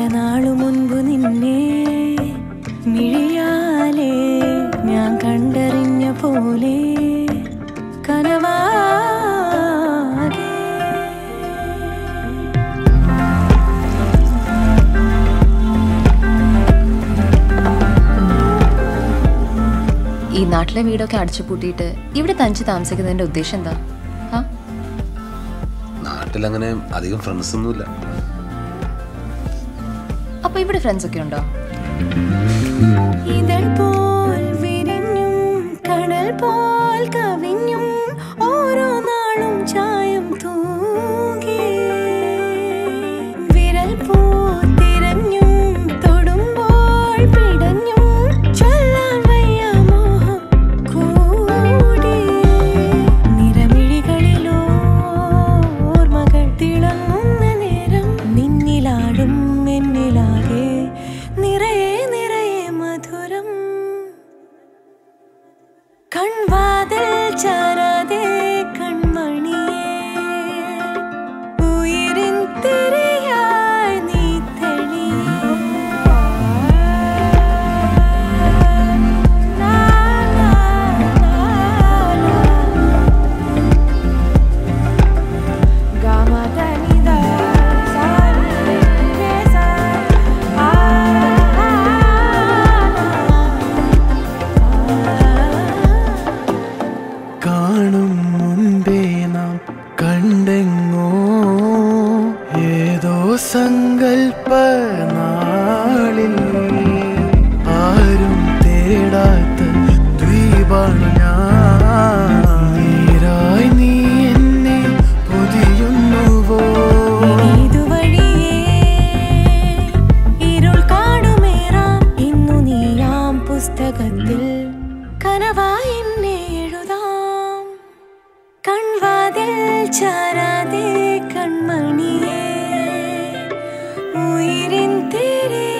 നാളു മുൻപ് നിന്നെ മിഴിയാലേ ഞാൻ കണ്ടറിഞ്ഞ പോലെ കനവാകെ ഈ നാട്ടിലെ വീടൊക്കെ അടച്ചുപൂട്ടിയിട്ട് ഇവിടെ തനിച്ച് താമസിക്കുന്നതിന്റെ ഉദ്ദേശം എന്താ ആ നാട്ടിലങ്ങനെ അധികം ഫ്രണ്ട്സ് ഒന്നുമില്ല അപ്പൊ ഇവിടെ ഫ്രണ്ട്സ് ഒക്കെ ഉണ്ടോ ഇതൾ പോൽ വിരിഞ്ഞും കടൽ പോൽ കവിഞ്ഞും ഓരോ നാളും ചായം തൂകി വിരൽ പൂ തിരഞ്ഞും തൊടുമ്പോൾ പിടഞ്ഞും ചൊല്ലാൻ വയ്യ മോഹം കൂടി നിറമിഴികളിലോ ഓർമ്മകൾ തിളങ്ങുന്ന നേരം നിന്നിലാടും എന്നിലാകെ നിറയെ നിറയെ മധുരം കൺവാതിൽ ചാരാതെ കൺമണിയേ ഉയിരിൻ തിരയായി നീ തെളിയേ ലാ, ലാ, ലാ, ലാ. ഗമതനിദ സാരി രേസ ആ കാണും മുൻപേ നാം കണ്ടെങ്ങോ ഏതോ സങ്കൽപ്പ നാളിൽ ആരും തേടാത്ത ദ്വീപാണു ഞാൻ നീരായി നീ എന്നെ പൊതിയുന്നുവോ ഇതുവഴിയേ ഇരുൾ കാണുമേറാം ഇന്നു നീയാം പുസ്തകത്തിൽ കനവായി എന്നെ എഴുതാം കൺവാതിൽ ചാരാതെ കൺമണിയേ ഉയിരിൻ തിരേ